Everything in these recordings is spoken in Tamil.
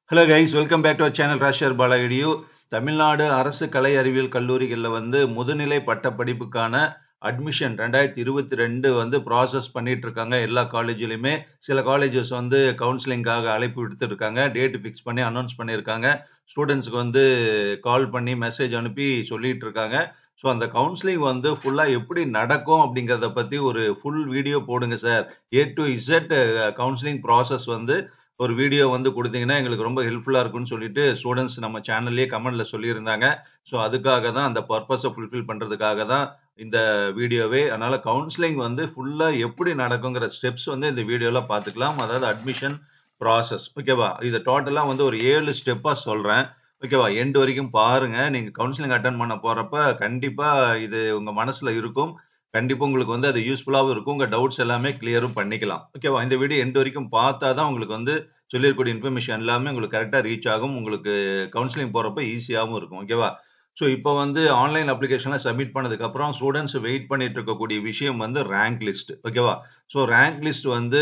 Hello guys welcome back to channel ராஷர் பாலாயிடியூ தமிழ்நாடு அரசு கலை அறிவியல் கல்லூரிகளில் வந்து முதுநிலை பட்டப்படிப்புக்கான அட்மிஷன் ரெண்டாயிரத்தி இருபத்தி ரெண்டு வந்து ப்ராசஸ் பண்ணிட்டு இருக்காங்க எல்லா காலேஜ்லையுமே சில காலேஜஸ் வந்து கவுன்சிலிங்காக அழைப்பு விடுத்துருக்காங்க டேட் ஃபிக்ஸ் பண்ணி அனௌன்ஸ் பண்ணியிருக்காங்க ஸ்டூடெண்ட்ஸ்க்கு வந்து கால் பண்ணி மெசேஜ் அனுப்பி சொல்லிட்டு இருக்காங்க ஸோ அந்த கவுன்சிலிங் வந்து ஃபுல்லாக எப்படி நடக்கும் அப்படிங்கிறத பற்றி ஒரு ஃபுல் வீடியோ போடுங்க sir A to Z counselling process வந்து ஒரு வீடியோ வந்து கொடுத்தீங்கன்னா எங்களுக்கு ரொம்ப ஹெல்ப்ஃபுல்லாக இருக்கும்னு சொல்லிட்டு ஸ்டூடெண்ட்ஸ் நம்ம சேனல்லே கமெண்ட்ல சொல்லியிருந்தாங்க ஸோ அதுக்காக தான் அந்த பர்பஸை ஃபுல்ஃபில் பண்ணுறதுக்காக தான் இந்த வீடியோவே அதனால கவுன்சிலிங் வந்து ஃபுல்லாக எப்படி நடக்குங்கிற ஸ்டெப்ஸ் வந்து இந்த வீடியோவில் பார்த்துக்கலாம் அதாவது அட்மிஷன் ப்ராசஸ் ஓகேவா இதை டோட்டலாக வந்து ஒரு ஏழு ஸ்டெப்பாக சொல்கிறேன் ஓகேவா எண்டு வரைக்கும் பாருங்க நீங்கள் கவுன்சிலிங் அட்டன் பண்ண போகிறப்ப கண்டிப்பாக இது உங்கள் மனசில் இருக்கும் கண்டிப்பாக உங்களுக்கு வந்து அது யூஸ்ஃபுல்லாகவும் இருக்கும் உங்கள் டவுட்ஸ் எல்லாமே கிளியரும் பண்ணிக்கலாம் ஓகேவா இந்த வீடியோ எண்டு வரைக்கும் பார்த்தா தான் உங்களுக்கு வந்து சொல்லியிருக்கக்கூடிய இன்ஃபர்மேஷன் எல்லாமே உங்களுக்கு கரெக்டாக ரீச் ஆகும் உங்களுக்கு கவுன்சிலிங் போகிறப்ப ஈஸியாகவும் இருக்கும் ஓகேவா ஸோ இப்போ வந்து ஆன்லைன் அப்ளிகேஷன்லாம் சப்மிட் பண்ணதுக்கப்புறம் ஸ்டூடெண்ட்ஸ் வெயிட் பண்ணிட்டு இருக்கக்கூடிய விஷயம் வந்து ரேங்க் லிஸ்ட் ஓகேவா ஸோ ரேங்க் லிஸ்ட் வந்து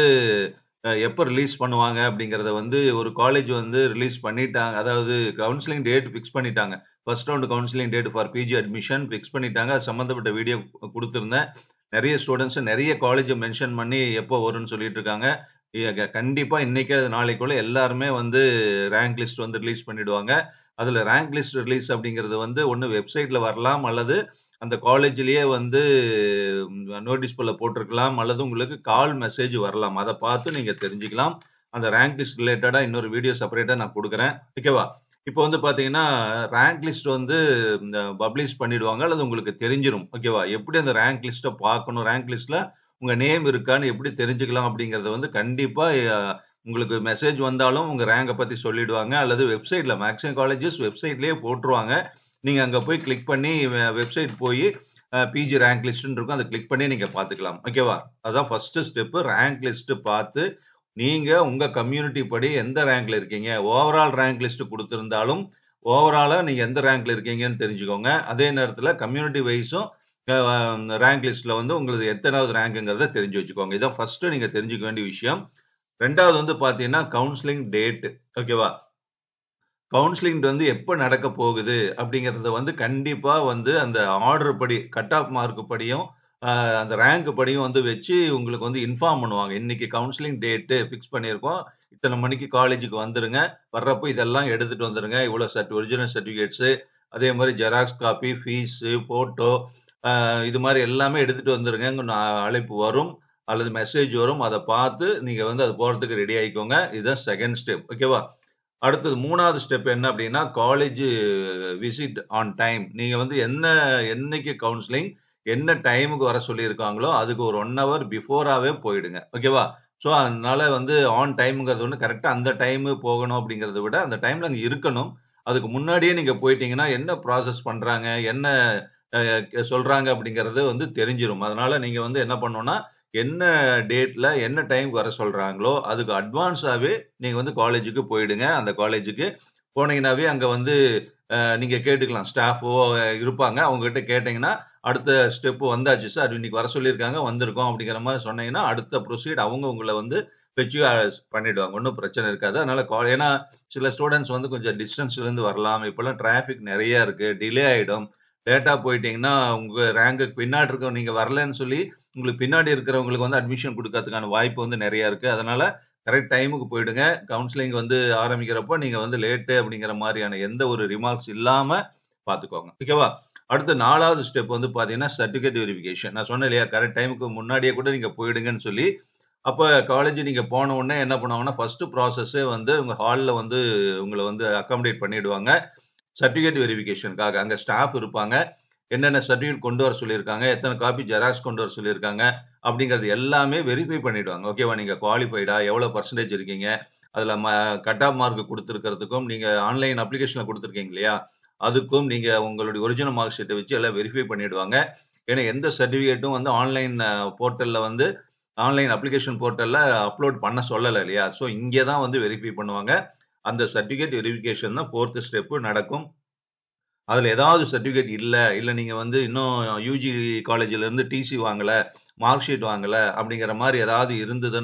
எப்போ ரிலீஸ் பண்ணுவாங்க அப்படிங்கிறத வந்து ஒரு காலேஜ் வந்து ரிலீஸ் பண்ணிட்டாங்க அதாவது கவுன்சிலிங் டேட் ஃபிக்ஸ் பண்ணிட்டாங்க first round counselling date for PG admission fix பண்ணிட்டாங்க அது சம்மந்தப்பட்ட வீடியோ கொடுத்துருந்தேன் நிறைய ஸ்டூடெண்ட்ஸ் நிறைய காலேஜை மென்ஷன் பண்ணி எப்போ வரும்னு சொல்லிட்டு இருக்காங்க கண்டிப்பாக இன்னைக்கு அது நாளைக்குள்ள எல்லாருமே வந்து ரேங்க் லிஸ்ட் வந்து ரிலீஸ் பண்ணிடுவாங்க அதில் ரேங்க் லிஸ்ட் ரிலீஸ் அப்படிங்கிறது வந்து ஒன்று வெப்சைட்டில் வரலாம் அல்லது அந்த காலேஜ்லேயே வந்து நோட்டீஸ் போல போட்டிருக்கலாம் அல்லது உங்களுக்கு கால் மெசேஜ் வரலாம் அதை பார்த்து நீங்கள் தெரிஞ்சுக்கலாம் அந்த ரேங்க் லிஸ்ட் ரிலேட்டடாக இன்னொரு வீடியோ செப்பரேட்டாக நான் கொடுக்குறேன் ஓகேவா இப்போ வந்து பார்த்தீங்கன்னா ரேங்க் லிஸ்ட் வந்து பப்ளிஷ் பண்ணிடுவாங்க அல்லது உங்களுக்கு தெரிஞ்சிடும் ஓகேவா எப்படி அந்த ரேங்க் லிஸ்ட்டை பார்க்கணும் ரேங்க் லிஸ்ட்டில் உங்கள் நேம் இருக்கான்னு எப்படி தெரிஞ்சுக்கலாம் அப்படிங்கிறத வந்து கண்டிப்பாக உங்களுக்கு மெசேஜ் வந்தாலும் உங்கள் ரேங்கை பற்றி சொல்லிடுவாங்க அல்லது வெப்சைட்டில் மேக்ஸிமம் காலேஜஸ் வெப்சைட்லேயே போட்டுருவாங்க நீங்கள் அங்கே போய் கிளிக் பண்ணி வெப்சைட் போய் பிஜி ரேங்க் லிஸ்ட்னு இருக்கும் அதை கிளிக் பண்ணி நீங்கள் பார்த்துக்கலாம் ஓகேவா அதுதான் ஃபஸ்ட்டு ஸ்டெப்பு ரேங்க் லிஸ்ட்டு பார்த்து நீங்கள் உங்கள் கம்யூனிட்டி படி எந்த ரேங்க்ல இருக்கீங்க ஓவரால் ரேங்க் லிஸ்ட் கொடுத்துருந்தாலும் ஓவராலாக நீங்கள் எந்த ரேங்க்ல இருக்கீங்கன்னு தெரிஞ்சுக்கோங்க அதே நேரத்தில் கம்யூனிட்டி வைஸும் ரேங்க் லிஸ்ட்ல வந்து உங்களுக்கு எத்தனாவது ரேங்க்குங்கிறத தெரிஞ்சு வச்சுக்கோங்க இதான் ஃபர்ஸ்ட் நீங்க தெரிஞ்சுக்க வேண்டிய விஷயம் ரெண்டாவது வந்து பாத்தீங்கன்னா கவுன்சிலிங் டேட் ஓகேவா கவுன்சிலிங் வந்து எப்போ நடக்க போகுது அப்படிங்கிறத வந்து கண்டிப்பா வந்து அந்த ஆர்டர் படி கட் ஆஃப் மார்க் படியும் அந்த ரேங்க் படியும் வந்து வச்சு உங்களுக்கு வந்து இன்ஃபார்ம் பண்ணுவாங்க இன்னைக்கு கவுன்சிலிங் டேட்டு ஃபிக்ஸ் பண்ணியிருக்கோம் இத்தனை மணிக்கு காலேஜுக்கு வந்துருங்க வர்றப்போ இதெல்லாம் எடுத்துட்டு வந்துருங்க இவ்வளோ சர்ட் ஒரிஜினல் சர்டிஃபிகேட்ஸு அதே மாதிரி ஜெராக்ஸ் காப்பி ஃபீஸு ஃபோட்டோ இது மாதிரி எல்லாமே எடுத்துட்டு வந்துருங்க அழைப்பு வரும் அல்லது மெசேஜ் வரும் அதை பார்த்து நீங்கள் வந்து அது போகிறதுக்கு ரெடி ஆகிக்கோங்க இதுதான் செகண்ட் ஸ்டெப் ஓகேவா அடுத்தது மூணாவது ஸ்டெப் என்ன அப்படின்னா காலேஜ் விசிட் ஆன் டைம் நீங்கள் வந்து என்ன என்னைக்கு கவுன்சிலிங் என்ன டைமுக்கு வர சொல்லியிருக்காங்களோ அதுக்கு ஒரு ஒன் ஹவர் பிஃபோராகவே போயிடுங்க ஓகேவா ஸோ அதனால வந்து ஆன் டைமுங்கிறது ஒன்று கரெக்டாக அந்த டைமு போகணும் அப்படிங்கிறத விட அந்த டைமில் அங்கே இருக்கணும் அதுக்கு முன்னாடியே நீங்கள் போயிட்டீங்கன்னா என்ன ப்ராசஸ் பண்ணுறாங்க என்ன சொல்றாங்க அப்படிங்கறது வந்து தெரிஞ்சிடும் அதனால நீங்க வந்து என்ன பண்ணணும்னா என்ன டேட்ல என்ன டைம் வர சொல்றாங்களோ அதுக்கு அட்வான்ஸாவே நீங்க வந்து காலேஜுக்கு போயிடுங்க அந்த காலேஜுக்கு போனீங்கன்னாவே அங்க வந்து நீங்க கேட்டுக்கலாம் ஸ்டாஃபோ இருப்பாங்க அவங்க கிட்ட கேட்டீங்கன்னா அடுத்த ஸ்டெப் வந்தாச்சு சார் இன்னைக்கு வர சொல்லியிருக்காங்க வந்திருக்கோம் அப்படிங்கிற மாதிரி சொன்னீங்கன்னா அடுத்த ப்ரொசீட் அவங்க உங்களை வந்து வச்சு பண்ணிடுவாங்க ஒன்றும் பிரச்சனை இருக்காது அதனால ஏன்னா சில ஸ்டூடெண்ட்ஸ் வந்து கொஞ்சம் டிஸ்டன்ஸ்ல இருந்து வரலாம் இப்பெல்லாம் டிராஃபிக் நிறைய இருக்கு டிலே ஆயிடும் லேட்டாக போயிட்டீங்கன்னா உங்கள் ரேங்குக்கு பின்னாடி இருக்க நீங்கள் வரலன்னு சொல்லி உங்களுக்கு பின்னாடி இருக்கிறவங்களுக்கு வந்து அட்மிஷன் கொடுக்கறதுக்கான வாய்ப்பு வந்து நிறையா இருக்குது அதனால கரெக்ட் டைமுக்கு போயிடுங்க கவுன்சிலிங் வந்து ஆரம்பிக்கிறப்போ நீங்கள் வந்து லேட்டு அப்படிங்கிற மாதிரியான எந்த ஒரு ரிமார்க்ஸ் இல்லாமல் பார்த்துக்கோங்க ஓகேவா அடுத்து நாலாவது ஸ்டெப் வந்து பார்த்தீங்கன்னா சர்டிஃபிகேட் வெரிஃபிகேஷன் நான் சொன்னேன் இல்லையா கரெக்ட் டைமுக்கு முன்னாடியே கூட நீங்கள் போயிடுங்கன்னு சொல்லி அப்போ காலேஜ் நீங்கள் போன உடனே என்ன பண்ணுவாங்கன்னா ஃபர்ஸ்ட் ப்ராசஸே வந்து உங்கள் ஹாலில் வந்து உங்களை வந்து அக்காமடேட் பண்ணிடுவாங்க சர்டிஃபிகேட் வெரிஃபிகேஷனுக்காக அங்கே ஸ்டாஃப் இருப்பாங்க என்னென்ன சர்டிஃபிகேட் கொண்டு வர சொல்லியிருக்காங்க எத்தனை காப்பி ஜெராக்ஸ் கொண்டு வர சொல்லியிருக்காங்க அப்படிங்கிறது எல்லாமே வெரிஃபை பண்ணிடுவாங்க ஓகேவா நீங்கள் குவாலிஃபைடா எவ்வளோ பர்சன்டேஜ் இருக்கீங்க அதில் ம கட் ஆஃப் மார்க் கொடுத்துருக்கிறதுக்கும் நீங்கள் ஆன்லைன் அப்ளிகேஷனில் கொடுத்துருக்கீங்க இல்லையா அதுக்கும் நீங்கள் உங்களுடைய ஒரிஜினல் மார்க் ஷீட்டை வச்சு எல்லாம் வெரிஃபை பண்ணிடுவாங்க ஏன்னா எந்த சர்டிஃபிகேட்டும் வந்து ஆன்லைன் போர்ட்டலில் வந்து ஆன்லைன் அப்ளிகேஷன் போர்ட்டலில் அப்லோட் பண்ண சொல்லலை இல்லையா ஸோ இங்கே தான் வந்து வெரிஃபை பண்ணுவாங்க அந்த சர்டிஃபிகேட் வெரிஃபிகேஷன் தான் ஃபோர்த்து ஸ்டெப்பு நடக்கும் அதில் ஏதாவது சர்டிஃபிகேட் இல்லை இல்லை நீங்கள் வந்து இன்னும் யூஜி காலேஜில் இருந்து டிசி வாங்கலை மார்க் ஷீட் வாங்கலை அப்படிங்கிற மாதிரி ஏதாவது இருந்ததுன்னா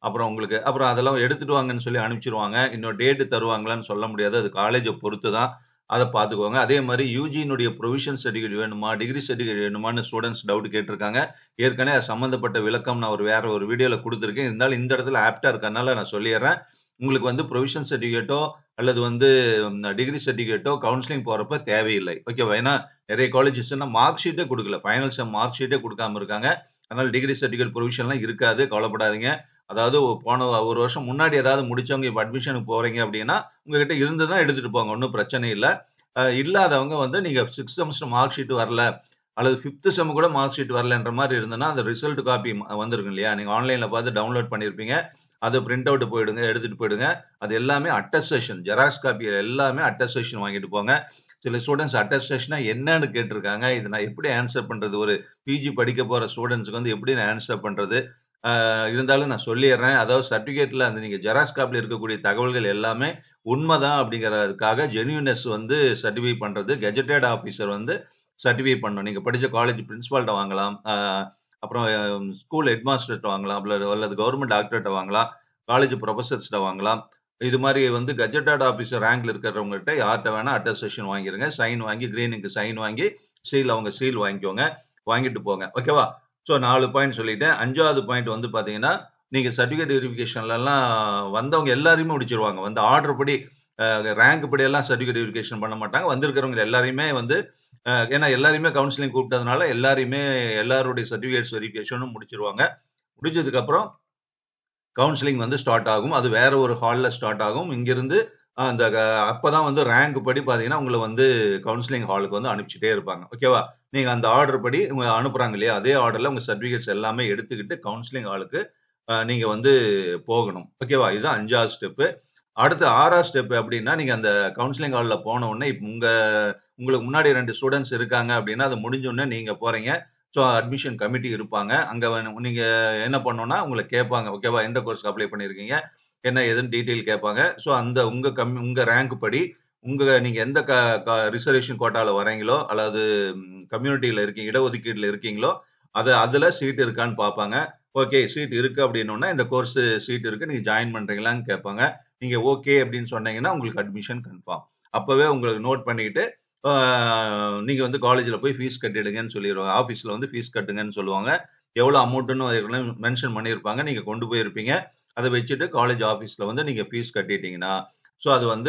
அப்புறம் உங்களுக்கு அப்புறம் அதெல்லாம் எடுத்துட்டு வாங்கன்னு சொல்லி அனுப்பிச்சிருவாங்க. இன்னும் டேட் தருவாங்களான்னு சொல்ல முடியாது. அது காலேஜ பொறுத்து தான். அத பார்த்துக்கோங்க. அதே மாரி யுஜியினுடைய புரொவிஷன் சர்டிஃபிகேட் வேணுமா? டிகிரி சர்டிஃபிகேட் வேணுமான்னு ஸ்டூடண்ட்ஸ் டவுட் கேட்டிருக்காங்க. ஏற்கனவே அது சம்மந்தப்பட்ட விளக்கம் நான் ஒரு வேற ஒரு வீடியோல குடுத்துருக்கேன். இருந்தாலும் இந்த இடத்துல ஆப்ட்டா இருக்கறனால நான் சொல்லிர்றேன். உங்களுக்கு வந்து புரொவிஷன் சர்டிஃபிகேட்டோ அல்லது வந்து டிகிரி சர்டிஃபிகேட்டோ கவுன்சிலிங் போறப்ப தேவையில்லை. ஓகேவா? ஏன்னா நெறைய காலேஜஸ்ன்னா மார்க் ஷீட்டே குடுக்கல. ஃபைனல் செம் மார்க் ஷீட்டே குடுக்காம இருக்காங்க. அதனால டிகிரி சர்டிஃபிகேட் புரொவிஷன்லாம் இருக்காது. கவலைப்படாதீங்க. அதாவது போன 1 வருஷம் முன்னாடி ஏதாவது முடிச்சவங்க இப்ப அட்மிஷனுக்கு போறீங்க அப்டின்னா, உங்ககிட்ட இருந்ததுன்னா எடுத்துட்டு போங்க. ஒண்ணும் பிரச்சனை இல்ல. அ இல்லாதவங்க வந்து நீங்க 6த் செமஸ்டர் மார்க் ஷீட் வரல அல்லது 5த் செம் கூட மார்க் ஷீட் வரலன்ற மாரி இருந்ததுன்னா, அந்த ரிசல்ட் காப்பி வந்திருக்கும் இல்லையா? நீங்க ஆன்லைன்ல பார்த்து டவுன்லோட் பண்ணியிருப்பீங்க. அத பிரிண்ட் அவுட் போயிடுங்க. எடுத்துட்டு போயிடுங்க. அது எல்லாமே அட்டஸ்டேஷன் ஜெராக்ஸ் காப்பி எல்லாமே அட்டஸ்டேஷன் வாங்கிட்டு போங்க. சில ஸ்டூடண்ட்ஸ் அட்டஸ்டேஷன்னா என்னன்னு கேட்டிருக்காங்க. இத நான் எப்படி ஆன்ஸர் பண்றது? ஒரு பிஜி படிக்க போற ஸ்டூடண்ட்ஸ்க்கு வந்து எப்படி நான் ஆன்ஸர் பண்றது? அ இருந்தாலும் நான் சொல்லிர்றேன். அதாவது சர்டிஃபிகேட்ல அந்த நீங்க ஜெராக்ஸ் காப்பில இருக்கக்கூடிய தகவல்கள் எல்லாமே உண்மதான் அப்படிங்கிறதுக்காக ஜென்யூனஸ் வந்து சர்டிஃபை பண்றது கெஜெட்டட் ஆபிசர் வந்து சர்டிஃபை பண்ணணும். நீங்க படிச்ச காலேஜ் பிரின்சிபால்ட்ட வாங்கலாம். அ அப்புறம் ஸ்கூல் ஹெட் மாஸ்டர்ட்ட வாங்கலாம். அல்லது அல்லது கவர்ன்மென்ட் டாக்டர்ட்ட வாங்கலாம். காலேஜ் புரொஃபசர்ஸ்ட்ட வாங்கலாம். இது மாரி வந்து கெஜெட்டட் ஆபிசர் ரேங்க்ல இருக்கிறவங்ககிட்ட யார்ட்ட வேணா அட்டஸ்டேஷன் வாங்கிருங்க. சைன் வாங்கி கிரீன் இங்க் சைன் வாங்கி சீல் அவங்க சீல் வாங்கிக்கோங்க. வாங்கிட்டு போங்க. ஓகேவா? ஸோ 4 பாயிண்ட் சொல்லிட்டேன். 5வது பாயிண்ட் வந்து பார்த்தீங்கன்னா, நீங்க சர்டிஃபிகேட் வெரிஃபிகேஷன்லலாம் வந்தவங்க எல்லாரையுமே முடிச்சிருவாங்க. வந்து ஆர்டர் படி அ ரேங்க் படி எல்லாம் சர்டிஃபிகேட் வெரிஃபிகேஷன் பண்ண மாட்டாங்க. வந்திருக்கிறவங்க எல்லாரையுமே வந்து அ ஏன்னா எல்லாரையுமே கவுன்சிலிங் கூப்பிட்டதுனால எல்லாரையுமே எல்லாருடைய சர்டிஃபிகேட்ஸ் வெரிஃபிகேஷனும் முடிச்சிருவாங்க. முடிச்சதுக்கு அப்புறம் கவுன்சிலிங் வந்து ஸ்டார்ட் ஆகும். அது வேற ஒரு ஹால்ல ஸ்டார்ட் ஆகும். இங்கிருந்து அந்த க அப்பதான் வந்து ரேங்க் படி பார்த்தீங்கன்னா, உங்கள வந்து கவுன்சிலிங் ஹாலுக்கு வந்து அனுப்பிச்சுட்டே இருப்பாங்க. ஓகேவா? நீங்க அந்த ஆர்டர் படி உங்க அனுப்புறாங்க இல்லையா? அதே ஆர்டர்ல உங்க சர்டிஃபிகேட்ஸ் எல்லாமே எடுத்துக்கிட்டு கவுன்சிலிங் ஹாலுக்கு அ நீங்க வந்து போகணும். ஓகேவா? இதுதான் 5வது ஸ்டெப்பு. அடுத்து 6வது ஸ்டெப் அப்டின்னா, நீங்க அந்த கவுன்சிலிங் ஹால்ல போன உடனே இப்ப உங்க உங்களுக்கு முன்னாடி 2 ஸ்டூடண்ட்ஸ் இருக்காங்க அப்டின்னா, அது முடிஞ்ச உடனே நீங்க போறீங்க. ஸோ அட்மிஷன் கமிட்டி இருப்பாங்க. அங்க நீங்க என்ன பண்ணணும்னா, உங்கள கேட்பாங்க. ஓகேவா? எந்த கோர்ஸ்க்கு அப்ளை பண்ணியிருக்கீங்க? என்ன ஏதுன்னு டீட்டெயில் கேட்பாங்க. ஸோ அந்த உங்க கம் உங்க ரேங்க் படி உங்க நீங்க எந்த க க ரிசர்வேஷன் கோட்டால வரீங்களோ, அல்லது கம்யூனிட்டில இருக்கீங்க இடஒதுக்கீடுல இருக்கீங்களோ, அத அதுல சீட் இருக்கான்னு பார்ப்பாங்க. ஓகே சீட் இருக்கு அப்டின்னோனே, இந்த கோர்ஸ் சீட் இருக்கு. நீங்க ஜாயின் பண்றீங்களான்னு கேட்பாங்க. நீங்க ஓகே அப்டின்னு சொன்னீங்கன்னா, உங்களுக்கு அட்மிஷன் கன்ஃபார்ம். அப்பவே உங்களுக்கு நோட் பண்ணிக்கிட்டு, ஆ நீங்க வந்து காலேஜ்ல போய் ஃபீஸ் கட்டிடுங்கன்னு சொல்லிருவாங்க. ஆஃபீஸ்ல வந்து ஃபீஸ் கட்டுங்கன்னு சொல்லுவாங்க. எவ்வளோ அமௌண்ட்ன்னு ஏற்கனவே மென்ஷன் பண்ணியிருப்பாங்க. நீங்க கொண்டு போயிருப்பீங்க. அத வச்சுட்டு காலேஜ் ஆஃபீஸ்ல வந்து நீங்க ஃபீஸ் கட்டிட்டீங்கன்னா, ஸோ அது வந்து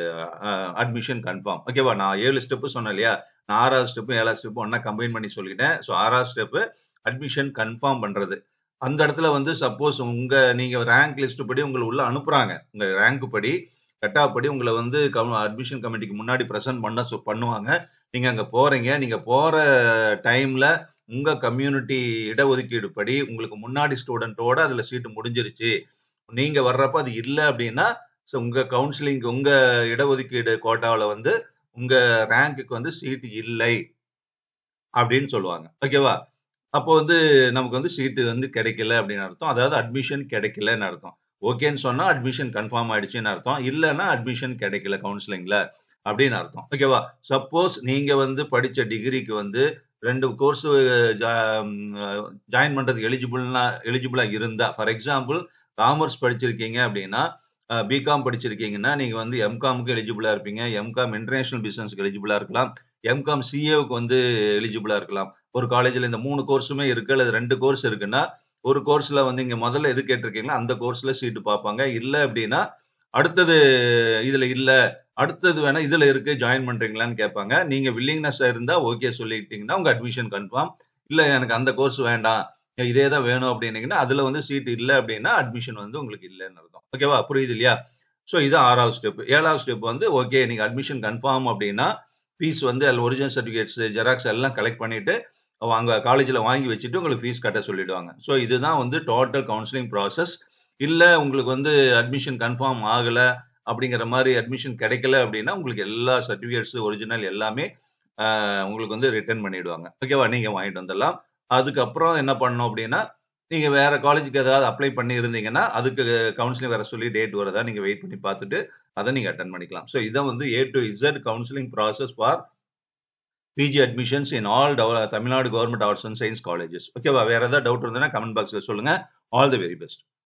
அ அட்மிஷன் கன்ஃபார்ம். ஓகேவா? நான் 7 ஸ்டெப் சொன்னேன் இல்லையா? நான் 6வது ஸ்டெப்பும் 7வது ஸ்டெப்பும் ஒண்ணா கம்பைன் பண்ணி சொல்லிட்டேன். ஸோ 6வது ஸ்டெப் அட்மிஷன் கன்ஃபார்ம் பண்றது. அந்த இடத்துல வந்து சப்போஸ் உங்க நீங்க ரேங்க் லிஸ்ட் படி உங்கள உள்ள அனுப்புறாங்க. உங்க ரேங்க் படி, கட் ஆஃப் படி உங்கள வந்து கம் அட்மிஷன் கமிட்டிக்கு முன்னாடி பிரசன்ட் பண்ண சொ பண்ணுவாங்க. நீங்க அங்க போறீங்க. நீங்க போற டைம்ல உங்க கம்யூனிட்டி இடஒதுக்கீடு படி உங்களுக்கு முன்னாடி ஸ்டூடண்ட்டோட அதுல சீட் முடிஞ்சிருச்சு. நீங்க வர்றப்ப அது இல்ல அப்டின்னா, ஸோ உங்க கவுன்சிலிங் உங்க இடஒதுக்கீடு கோட்டாவுல வந்து உங்க ரேங்க்குக்கு வந்து சீட் இல்லை. அப்டின்னு சொல்லுவாங்க. ஓகேவா? அப்போ வந்து நமக்கு வந்து சீட் வந்து கிடைக்கல அப்டின்னு அர்த்தம். அதாவது அட்மிஷன் கிடைக்கலன்னு அர்த்தம். ஓகேன்னு சொன்னா அட்மிஷன் கன்ஃபார்ம் ஆயிடுச்சுன்னு அர்த்தம். இல்லன்னா அட்மிஷன் கிடைக்கல கவுன்சிலிங்ல அப்டின்னு அர்த்தம். ஓகேவா? சப்போஸ் நீங்க வந்து படிச்ச டிகிரிக்கு வந்து 2 கோர்ஸ் ஜா ஜாயின் பண்றதுக்கு எலிஜிபிள்னா எலிஜிபிளா இருந்தா, ஃபார் எக்ஸாம்பிள் காமர்ஸ் படிச்சிருக்கீங்க அப்டின்னா, அ பிகாம் படிச்சிருக்கீங்கன்னா, நீங்க வந்து எம்காம்க்கு எலிஜிபிளா இருப்பீங்க. எம்காம் இன்டர்நேஷனல் பிசினஸ்க்கு எலிஜிபிளா இருக்கலாம். எம்காம் சிஏவுக்கு வந்து எலிஜிபிளா இருக்கலாம். ஒரு காலேஜ்ல இந்த 3 கோர்ஸுமே இருக்கு. அல்லது 2 கோர்ஸ் இருக்குன்னா, ஒரு கோர்ஸ்ல வந்து இங்க முதல்ல எது கேட்டிருக்கீங்களோ, அந்த கோர்ஸ்ல சீட் பார்ப்பாங்க. இல்ல அப்டின்னா, அடுத்தது இதுல இல்ல. அடுத்தது வேணா இதுல இருக்கு ஜாயின் பண்றீங்களான்னு கேட்பாங்க. நீங்க வில்லிங்னெஸ்ஸா இருந்தா ஓகே சொல்லிட்டீங்கன்னா, உங்க அட்மிஷன் கன்ஃபார்ம். இல்ல எனக்கு அந்த கோர்ஸ் வேண்டாம். இதே தான் வேணும் அப்டின்னீங்கன்னா, அதுல வந்து சீட் இல்ல அப்டின்னா, அட்மிஷன் வந்து உங்களுக்கு இல்லன்னு அர்த்தம். ஓகேவா? புரியுது இல்லையா? ஸோ இதான் 6வது ஸ்டெப். 7வது ஸ்டெப் வந்து ஓகே நீங்க அட்மிஷன் கன்ஃபார்ம் அப்டின்னா, ஃபீஸ் வந்து அதுல ஒரிஜினல் சர்டிஃபிகேட்ஸ், ஜெராக்ஸ் எல்லாம் கலெக்ட் பண்ணிட்டு, அங்க காலேஜ்ல வாங்கி வச்சுட்டு உங்களுக்கு ஃபீஸ் கட்ட சொல்லிடுவாங்க. ஸோ இதுதான் வந்து டோட்டல் கவுன்சிலிங் ப்ராசஸ். இல்ல உங்களுக்கு வந்து அட்மிஷன் கன்ஃபார்ம் ஆகல அப்டிங்கிற மாரி அட்மிஷன் கிடைக்கல அப்டின்னா, உங்களுக்கு எல்லா சர்டிஃபிகேட்ஸ் ஒரிஜினல் எல்லாமே அ உங்களுக்கு வந்து ரிட்டர்ன் பண்ணிடுவாங்க. ஓகேவா? நீங்க வாங்கிட்டு வந்துடலாம். அதுக்கப்புறம் என்ன பண்ணணும் அப்டின்னா, நீங்க வேற காலேஜ்க்கு ஏதாவது அப்ளை பண்ணியிருந்தீங்கன்னா, அதுக்கு கவுன்சிலிங் வர சொல்லி டேட் வருதா நீங்க வெயிட் பண்ணி பார்த்துட்டு, அத நீங்க அட்டெண்ட் பண்ணிக்கலாம். ஸோ இதான் வந்து A to Z counselling process for PG admissions in all டவ Tamil Nadu government arts and science colleges. ஓகேவா? வேற ஏதாவது டவுட் இருந்ததுன்னா கமெண்ட் பாக்ஸ்ல சொல்லுங்க. All the very best.